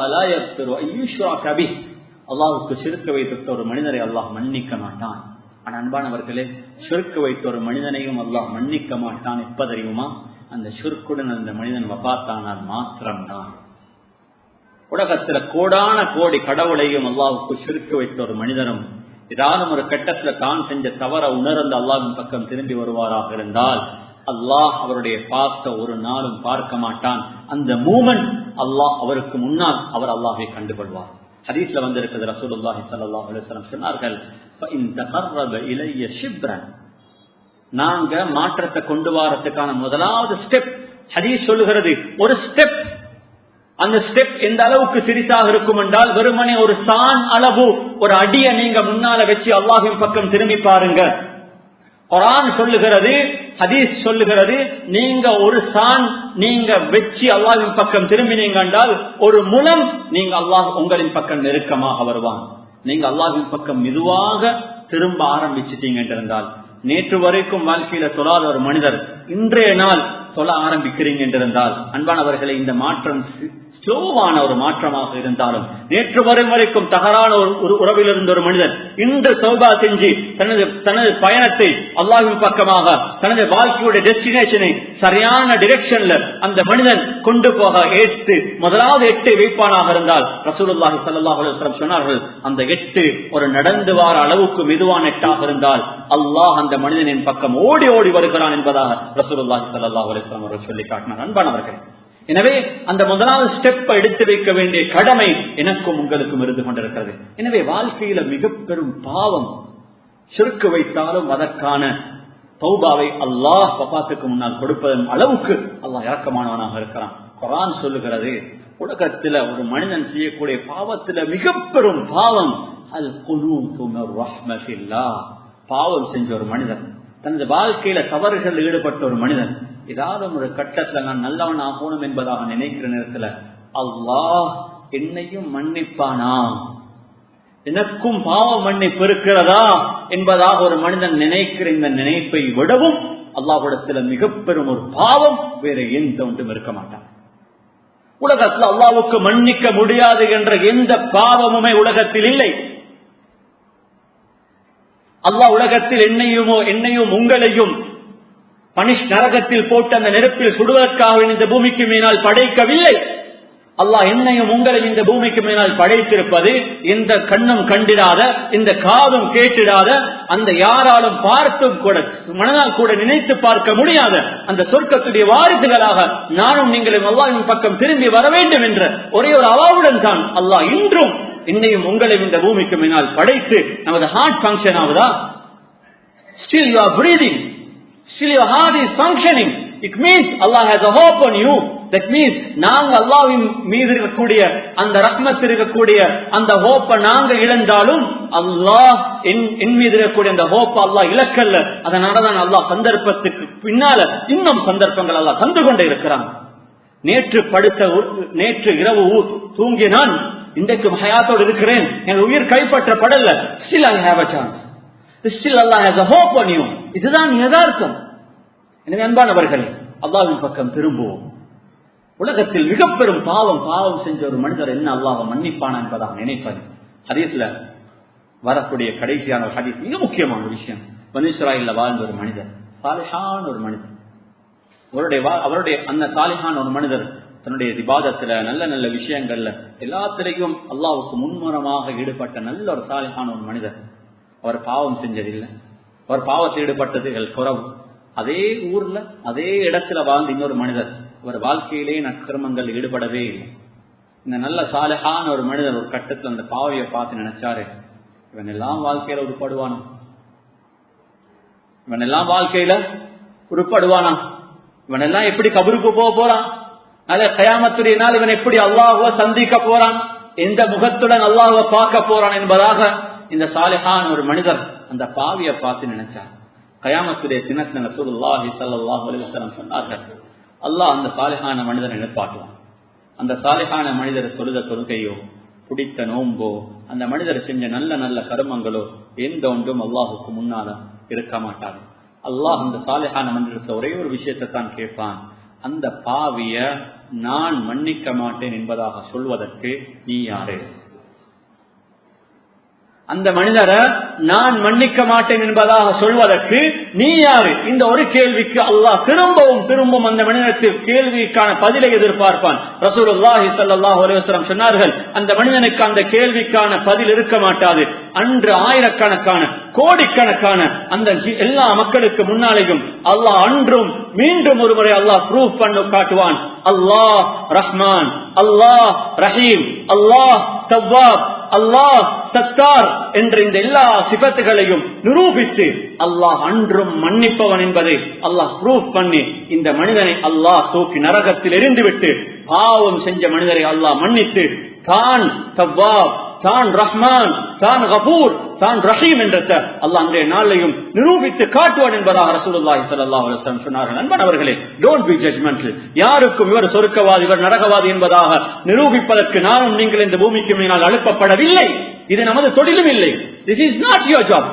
கபி அல்லாஹுக்கு சிறுக்க வைத்த ஒரு மனிதரை அல்லாஹ் மன்னிக்க மாட்டான் ஆனா அன்பானவர்களே சிறுக்க வைத்த ஒரு மனிதனையும் அல்லாஹ் மன்னிக்க மாட்டான் எப்ப தெரியுமா அந்த சுருக்குடன் அந்த மனிதன் வபாத்தானால் மாத்திரம்தான் உலகத்துல கோடான கோடி கடவுளையும் அல்லாவுக்கு சுருக்க வைத்த ஒரு மனிதனும் ஏதாவது ஒரு கட்டத்துல தான் செஞ்ச தவற உணர்ந்த அல்லாவின் பக்கம் திரும்பி வருவாராக இருந்தால் அல்லாஹ் அவருடைய பாஸ்ட ஒரு நாளும் பார்க்க மாட்டான் அந்த மூமெண்ட் அல்லாஹ் அவருக்கு முன்னால் அவர் அல்லாஹை கண்டுகொள்வார் ஹதீஸ்ல வந்திருக்கிறது ரசூலுல்லாஹி ஸல்லல்லாஹு அலைஹி வஸல்லம் சொன்னார்கள் ஃபஇன் தகர்ரப இலைய ஷிப்ரன் நாங்க மாற்றத்தை கொண்டு வரதுக்கான முதலாவது ஸ்டெப் ஹதீஸ் சொல்லுகிறது ஒரு ஸ்டெப் அந்த ஸ்டெப் எந்த அளவுக்கு சிறிசாக இருக்கும் என்றால் வெறுமனே ஒரு சான் அளவு ஒரு அடிய நீங்க முன்னால வச்சு அல்லாஹின் பக்கம் திரும்பி பாருங்க குரான் சொல்லுகிறது ஹதீஸ் சொல்லுகிறது நீங்க ஒரு சான் நீங்க வச்சு அல்லாஹின் பக்கம் திரும்பினீங்க என்றால் ஒரு முலம் நீங்க அல்லாஹ் உங்களின் பக்கம் நெருக்கமாக வருவான் நீங்க அல்லாஹின் பக்கம் மெதுவாக திரும்ப ஆரம்பிச்சிட்டீங்க என்றிருந்தால் நேற்று வரைக்கும் வாழ்க்கையில தொழாத ஒரு மனிதர் இன்றைய நாள் சொல்ல ஆரம்பிக்கிறீங்க என்றிருந்தால் அன்பானவர்களை இந்த மாற்றம் ஸ்லோவான ஒரு மாற்றமாக இருந்தாலும் நேற்று வரும் வரைக்கும் தகரான ஒரு உறவில் இருந்த ஒரு மனிதர் இன்று சௌபா செஞ்சு தனது தனது பயணத்தை அல்லாஹின் பக்கமாக தனது வாழ்க்கையுடைய டெஸ்டினேஷனை சரியான டிரெக்ஷன்ல அந்த மனிதன் கொண்டு போக ஏற்று முதலாவது எட்டு வைப்பானாக இருந்தால் ரசூலுல்லாஹி சல்லாஹ் அலுவலம் சொன்னார்கள் அந்த எட்டு ஒரு நடந்து வார அளவுக்கு மெதுவான எட்டாக இருந்தால் அல்லாஹ் அந்த மனிதனின் பக்கம் ஓடி ஓடி வருகிறான் என்பதாக ரசூலுல்லாஹி சல்லாஹ் அலுவலம் அவர்கள் சொல்லி காட்டினார் அன்பானவர்கள் எனவே அந்த முதலாவது ஸ்டெப் எடுத்து வைக்க வேண்டிய கடமை எனக்கும் உங்களுக்கும் இருந்து கொண்டிருக்கிறது எனவே வாழ்க்கையில மிக பெரும் பாவம் சுருக்கு வைத்தாலும் அதற்கான தௌபாவை அல்லாஹ் பப்பாத்துக்கு முன்னால் கொடுப்பதன் அளவுக்கு அல்லாஹ் இறக்கமானவனாக இருக்கிறான் குரான் சொல்லுகிறது உலகத்துல ஒரு மனிதன் செய்யக்கூடிய பாவத்துல மிக பெரும் பாவம் அல் குலு பாவம் செஞ்ச ஒரு மனிதன் தனது வாழ்க்கையில தவறுகள் ஈடுபட்ட ஒரு மனிதன் ஏதாவது ஒரு கட்டத்துல நான் நல்லவன் ஆகணும் என்பதாக நினைக்கிற நேரத்துல அல்லாஹ் என்னையும் மன்னிப்பானா எனக்கும் பாவ மன்னிப்பு இருக்கிறதா என்பதாக ஒரு மனிதன் நினைக்கிற இந்த நினைப்பை விடவும் அல்லாஹிடத்துல மிக பெரும் ஒரு பாவம் வேற எந்த ஒன்றும் இருக்க மாட்டான் உலகத்தில் அல்லாவுக்கு மன்னிக்க முடியாது என்ற எந்த பாவமுமே உலகத்தில் இல்லை அல்லாஹ் உலகத்தில் என்னையுமோ என்னையும் உங்களையும் பனிஷ் நரகத்தில் போட்டு அந்த நெருப்பில் சுடுவதற்காக இந்த பூமிக்கு மேனால் படைக்கவில்லை அல்லாஹ் என்னையும் உங்களையும் இந்த பூமிக்கு மேனால் படைத்திருப்பது இந்த கண்ணும் கண்டிடாத இந்த காதும் கேட்டிடாத அந்த யாராலும் பார்த்தும் கூட மனதால் கூட நினைத்து பார்க்க முடியாத அந்த சொர்க்கத்துடைய வாரிசுகளாக நானும் நீங்களும் அல்லாஹின் பக்கம் திரும்பி வர வேண்டும் என்ற ஒரே ஒரு அவாவுடன் தான் அல்லாஹ் இன்றும் என்னையும் உங்களையும் இந்த பூமிக்கு மேனால் படைத்து நமது ஹார்ட் பங்கன் ஆகுதா still you are breathing still your heart is functioning. It means Allah has a hope on you. That means நாங்க அல்லாவின் மீது இருக்கக்கூடிய அந்த ரத்மத்தில் இருக்கக்கூடிய அந்த ஹோப்பை நாங்க இழந்தாலும் அல்லாஹ் என் மீது இருக்கக்கூடிய அந்த ஹோப்பை அல்லாஹ் இழக்கல்ல அதனாலதான் அல்லாஹ் சந்தர்ப்பத்துக்கு பின்னால இன்னும் சந்தர்ப்பங்கள் அல்லாஹ் தந்து கொண்டே இருக்கிறான் நேற்று படுத்த நேற்று இரவு தூங்கினான் இன்றைக்கு ஹயாத்தோடு இருக்கிறேன் என் உயிர் கைப்பற்றப்படல still I have a chance still Allah has a hope on you இதுதான் யதார்த்தம் எனவே அன்பானவர்களே அல்லாவின் பக்கம் திரும்புவோம் உலகத்தில் மிக பெரும் பாவம் பாவம் செஞ்ச ஒரு மனிதர் என்ன அல்லாஹ் மன்னிப்பானா என்பதாக நினைப்பது ஹதீஸ்ல வரக்கூடிய கடைசியான ஒரு ஹதீஸ் மிக முக்கியமான ஒரு விஷயம் பனிஸ்ராயில் வாழ்ந்த ஒரு மனிதர் சாலிஷான ஒரு மனிதர் அவருடைய வா- அவருடைய அந்த சாலிகான ஒரு மனிதர் தன்னுடைய விவாதத்துல நல்ல நல்ல விஷயங்கள்ல எல்லாத்திலையும் அல்லாவுக்கு முன்முறமாக ஈடுபட்ட நல்ல ஒரு சாலிகான ஒரு மனிதர் அவர் பாவம் செஞ்சதில்லை அவர் பாவத்தில் ஈடுபட்டதுகள் குறவு அதே ஊர்ல அதே இடத்துல வாழ்ந்த இன்னொரு மனிதர் அவர் வாழ்க்கையிலே நற்கர்மங்கள் ஈடுபடவே இல்லை இந்த நல்ல சாலிகான ஒரு மனிதர் ஒரு கட்டத்துல அந்த பாவையை பார்த்து நினைச்சாரு இவன் எல்லாம் வாழ்க்கையில உருப்படுவானா இவன் எல்லாம் வாழ்க்கையில உருப்படுவானா இவன் எல்லாம் எப்படி கபருக்கு போக போறான் அதே கயாமத்துடைய நாள் இவன் எப்படி அல்லாஹுவ சந்திக்க போறான் எந்த முகத்துடன் அல்லாஹுவ பார்க்க போறான் என்பதாக இந்த சாலிஹான் ஒரு மனிதர் அந்த பாவியை பார்த்து நினைச்சார் கயாமத்துடைய தினத்துல ரசூலுல்லாஹி ஸல்லல்லாஹு அலைஹி வஸல்லம் சொன்னார்கள் அல்லாஹ் அந்த சாலிஹான மனிதனை நிற்பாட்டுவான் அந்த சாலிஹான மனிதர் தொழுத தொழுகையோ பிடித்த நோம்போ அந்த மனிதர் செஞ்ச நல்ல நல்ல கர்மங்களோ எந்த ஒன்றும் அல்லாஹுக்கு முன்னால இருக்க மாட்டாது அல்லாஹ் அந்த சாலிஹான மனிதத்தை ஒரே ஒரு விஷயத்தை தான் கேட்பான் அந்த பாவிய நான் மன்னிக்க மாட்டேன் என்பதாக சொல்வதற்கு நீ யாரு அந்த மனிதரை நான் மன்னிக்க மாட்டேன் என்பதாக சொல்வதற்கு நீ யாரு இந்த ஒரு கேள்விக்கு அல்லாஹ் திரும்பவும் திரும்பவும் அந்த மனிதனுக்கு கேள்விக்கான பதிலை எதிர்பார்ப்பான் ரசூலுல்லாஹி ஸல்லல்லாஹு அலைஹி வஸல்லம் சொன்னார்கள் அந்த மனிதனுக்கு அந்த கேள்விக்கான பதில் இருக்க மாட்டாது அன்று ஆயிரக்கணக்கான கோடிக்கணக்கான அந்த ஜி- எல்லா மக்களுக்கு முன்னாலேயும் அல்லாஹ் அன்றும் மீண்டும் ஒரு முறை அல்லாஹ் ப்ரூஃப் பண்ண காட்டுவான் அல்லாஹ் ரஹ்மான் அல்லாஹ் ரஹீம் அல்லாஹ் தவ்வாப் அல்லாஹ் சத்தார் என்ற இந்த எல்லா சிபத்துகளையும் நிரூபித்து அல்லாஹ் அன்றும் மன்னிப்பவன் என்பதை அல்லாஹ் ப்ரூஃப் பண்ணி இந்த மனிதனை அல்லாஹ் தூக்கி நரகத்தில் எரிந்துவிட்டு பாவம் செஞ்ச மனிதரை அல்லாஹ் மன்னித்து தான் தவ்வாப் தான் ரஹ்மான் தான் கபூர் தான் ரஹீம் என்ற அல்லாஹ் அன்றைய நாளையும் நிரூபித்து காட்டுவான் என்பதாக ரசூலுல்லாஹி ஸல்லல்லாஹு அலைஹி வஸல்லம் சொன்னார்கள் நண்பன் அவர்களே டோன்ட் பி ஜட்ஜ்மெண்டல் யாருக்கும் இவர் சொர்க்கவாதி இவர் நரகவாதி என்பதாக நிரூபிப்பதற்கு நானும் நீங்கள் இந்த பூமிக்கு மேலால் அனுப்பப்படவில்லை இது நமது தொழிலும் இல்லை this is not your job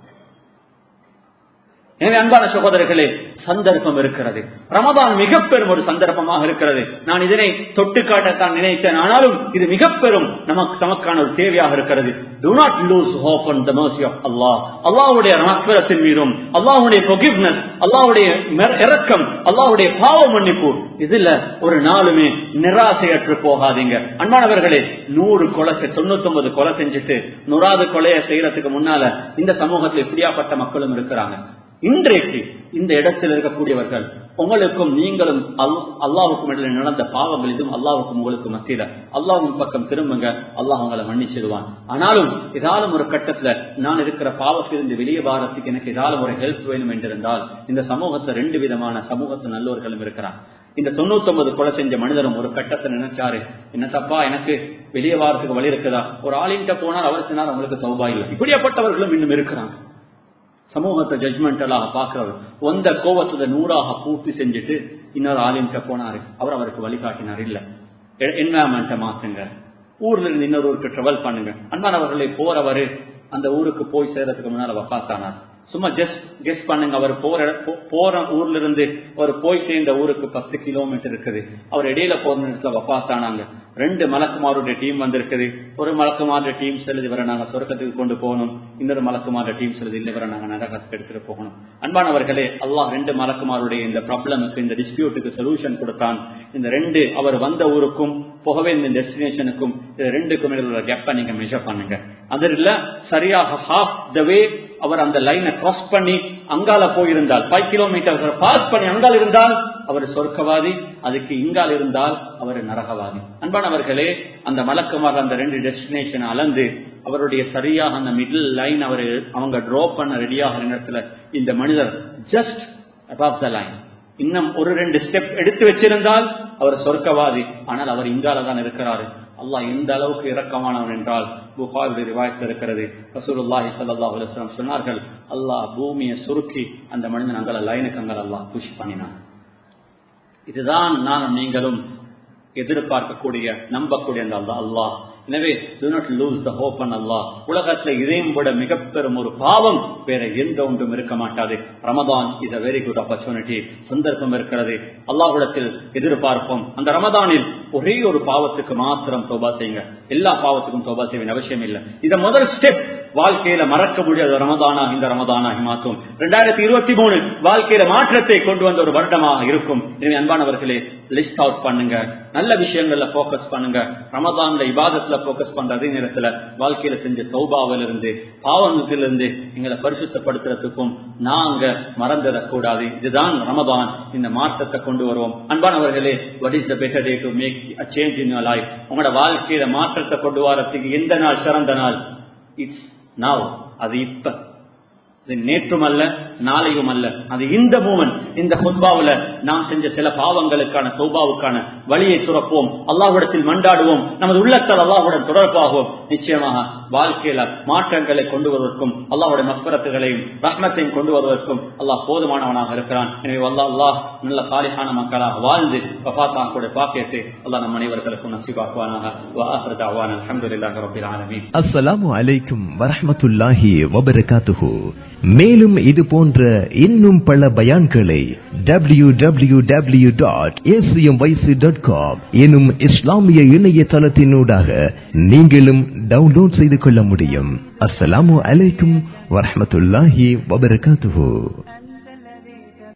எனவே அன்பான சகோதரர்களே சந்தர்ப்பம் இருக்கிறது ரமதான் மிக பெரும் ஒரு சந்தர்ப்பமாக இருக்கிறது நான் இதனை தொட்டு காட்டத்தான் நினைத்தேன் ஆனாலும் இது மிக பெரும் நமக்கு நமக்கான ஒரு தேவையாக இருக்கிறது do not lose hope on the mercy of Allah அல்லாஹ்வுடைய மக்ஃபிரத்தின் மீதும் அல்லாஹ்வுடைய forgiveness அல்லாஹ்வுடைய மெர- இரக்கம் அல்லாஹ்வுடைய பாவ மன்னிப்பு இதுல ஒரு நாளுமே நிராசையற்று போகாதீங்க அன்பானவர்களே நூறு கொலை செ- தொண்ணூத்தி ஒன்பது கொலை செஞ்சுட்டு நூறாவது கொலையை செய்யறதுக்கு முன்னால இந்த சமூகத்தில் இப்படியாப்பட்ட மக்களும் இருக்கிறாங்க இன்றைக்கு இந்த இடத்தில் இருக்கக்கூடியவர்கள் உங்களுக்கும் நீங்களும் அல்- அல்லாஹுக்கும் இடையில நடந்த பாவங்கள் இதுவும் அல்லாஹுக்கும் உங்களுக்கு மத்தியில அல்லாஹும் பக்கம் திரும்புங்க அல்லாஹ் உங்களை மன்னிச்சிடுவான் ஆனாலும் ஏதாலும் ஒரு கட்டத்துல நான் இருக்கிற பாவத்திலிருந்து வெளியே வாரத்துக்கு எனக்கு ஏதாலும் ஒரு ஹெல்ப் வேணும் என்றிருந்தால் இந்த சமூகத்துல ரெண்டு விதமான சமூகத்து நல்லவர்களும் இருக்கிறான் இந்த தொண்ணூத்தி ஒன்பது கொலை செஞ்ச மனிதரும் ஒரு கட்டத்தை நினைச்சாரு என்ன தப்பா எனக்கு வெளியே வாரத்துக்கு வழி இருக்குதா ஒரு ஆளின்ட்ட போனால் அவர் சொன்னார் அவங்களுக்கு தௌபா இல்லை இப்படியாப்பட்டவர்களும் இன்னும் இருக்கிறாங்க சமூகத்தை ஜட்மெண்டலாக பார்க்கிறவர் வந்த கோவத்துல நூறாக பூர்த்தி செஞ்சுட்டு இன்னொரு ஆலிம்கிட்ட போனாரு அவர் அவருக்கு வழிகாட்டினார் இல்ல என்வாயன்மெண்ட்டை மாத்துங்க ஊர்ல இருந்து இன்னொரு ஊருக்கு டிராவல் பண்ணுங்க அன்பானவர்களை போறவரு அந்த ஊருக்கு போய் சேர்றதுக்கு முன்னால வஃத்தானார் சும்மா ஜஸ்ட் கெஸ் பண்ணுங்க அவர் போற இட- போ- போற ஊர்ல இருந்து அவர் போய் சேர்ந்த ஊருக்கு பத்து கிலோமீட்டர் இருக்குது அவர் இடையில போற நேரத்துல வஃத்தானாங்க ரெண்டு மலக்குமாருடைய டீம் வந்திருக்குது ஒரு மலக்குமாருடைய டீம் செலுதி வர நாங்க சொர்க்கத்துக்கு கொண்டு போகணும் இன்னொரு மலக்குமாருடைய டீம் செலுதி இல்லை வர நாங்க நரகத்துக்கு எடுத்துட்டு போகணும் அன்பானவர்களே அல்லாஹ் ரெண்டு மலக்குமாருடைய இந்த ப்ராப்ளமுக்கு இந்த டிஸ்பியூட்டுக்கு சொல்யூஷன் கொடுத்தான் இந்த ரெண்டு அவர் வந்த ஊருக்கும் போகவே இந்த டெஸ்டினேஷனுக்கும் இது ரெண்டுக்கும் இடையில உள்ள கேப்பை நீங்க மெஷர் பண்ணுங்க அதில் சரியாக ஹாஃப் த வே அவர் அந்த லைனை கிராஸ் பண்ணி அங்கால போயிருந்தால் ஃபைவ் கிலோமீட்டர் பாஸ் பண்ணி அங்கால் இருந்தால் அவர் சொர்க்கவாதி அதுக்கு இங்கால் இருந்தால் அவர் நரகவாதி அன்பானவர்களே அந்த மலக்குமார் அந்த ரெண்டு டெஸ்டினேஷன் அளந்து அவருடைய சரியாக அந்த மிடில் லைன் அவர் அவங்க ட்ரா பண்ண ரெடியாக நேரத்துல இந்த மனிதர் ஜஸ்ட் above த லைன் இன்னும் ஒரு ரெண்டு ஸ்டெப் எடுத்து வச்சிருந்தால் அவர் சொர்க்கவாதி ஆனால் அவர் இங்கால தான் இருக்கிறாரு அல்லாஹ் எந்த அளவுக்கு இரக்கமானவன் என்றால் புகாருடைய ரிவாயத்தில் இருக்கிறது ரசூலுல்லாஹி ஸல்லல்லாஹு அலைஹி வஸல்லம் சொன்னார்கள் அல்லாஹ் பூமியை சுருக்கி அந்த மனிதன் அங்கல லைனுக்கு அங்கல அல்லாஹ் புஷ் பண்ணினான் இதுதான் நானும் நீங்களும் எதிர்பார்க்கக்கூடிய நம்பக்கூடிய அந்த அல்லாஹ் அல்லாஹ் எனவே do not lose the hope on Allah உலகத்துல இதையும் விட மிக பெரும் ஒரு பாவம் வேற எந்த ஒன்றும் இருக்க மாட்டாது Ramadan is a very good opportunity சந்தர்ப்பம் இருக்கிறது அல்லாஹ்விடத்தில் எதிர்பார்ப்போம் அந்த ரமதானில் ஒரே ஒரு பாவத்துக்கு மாத்திரம் தோபா செய்யுங்க எல்லா பாவத்துக்கும் தோபா செய்ய வேண்டிய அவசியம் இல்லை இத முதல் ஸ்டெப் வாழ்க்கையில மறக்க முடியாத ரமதானா இந்த ரமதானாகி மாற்றும் ரெண்டாயிரத்தி இருபத்தி மூணு வாழ்க்கையில மாற்றத்தை கொண்டு வந்த ஒரு வருடமாக இருக்கும் எனவே அன்பானவர்களே லிஸ்ட் அவுட் பண்ணுங்க நல்ல விஷயங்கள்ல போக்கஸ் பண்ணுங்க ரமதான்ல இபாதத்துல போக்கஸ் பண்ற அதே நேரத்துல வாழ்க்கையில செஞ்ச சௌபாவில இருந்து பாவத்திலிருந்து எங்களை பரிசுத்தப்படுத்துறதுக்கும் நாங்க மறந்துடக்கூடாது இதுதான் ரமதான் இந்த மாற்றத்தை கொண்டு வருவோம் அன்பானவர்களே what is the better day to make a change in your life உங்களோட வாழ்க்கையில மாற்றத்தை கொண்டு வரத்துக்கு எந்த நாள் சிறந்த நாள் இட்ஸ் now அது இப்ப இது நேற்றும் அல்ல நாளையும் அல்ல அது இந்த மூமெண்ட் இந்த பொன்பாவுல நாம் செஞ்ச சில பாவங்களுக்கான சௌபாவுக்கான வழியை துறப்போம் அல்லாஹ்விடத்தில் மண்டாடுவோம் நமது உள்ளத்தால் அல்லாஹுடன் தொடர்பாகவும் நிச்சயமாக வாழ்க்கையில மாற்றங்களை கொண்டு வருவதற்கும் அல்லாஹுடைய மஸ்பரத்துகளையும் ரஹ்மத்தையும் கொண்டு வருவதற்கும் அல்லாஹ் போதுமானவனாக இருக்கிறான் எனவே அல்லா அல்லாஹ் நல்ல சாலிஹான மக்களாக வாழ்ந்து வஃபாத்தான் கூட பாக்கியத்தை அல்லாஹ் நம் அனைவர்களுக்கும் நசீபாக்குவானாக வாஹர் அவான் அல்ஹம்துலில்லாஹி ரப்பில் ஆலமீன் அஸ்ஸலாமு அலைக்கும் வரஹ்மத்துல்லாஹி வபரகாத்துஹு மேலும் இது போன்ற இன்னும் பல பயான்களை W W W dot dot com எனும் இஸ்லாமிய இணையதளத்தினூடாக நீங்களும் டவுன்லோட் செய்து கொள்ள முடியும் அஸ்ஸலாமு அலைக்கும் வரஹ்மத்துல்லாஹி வபரகாத்துஹு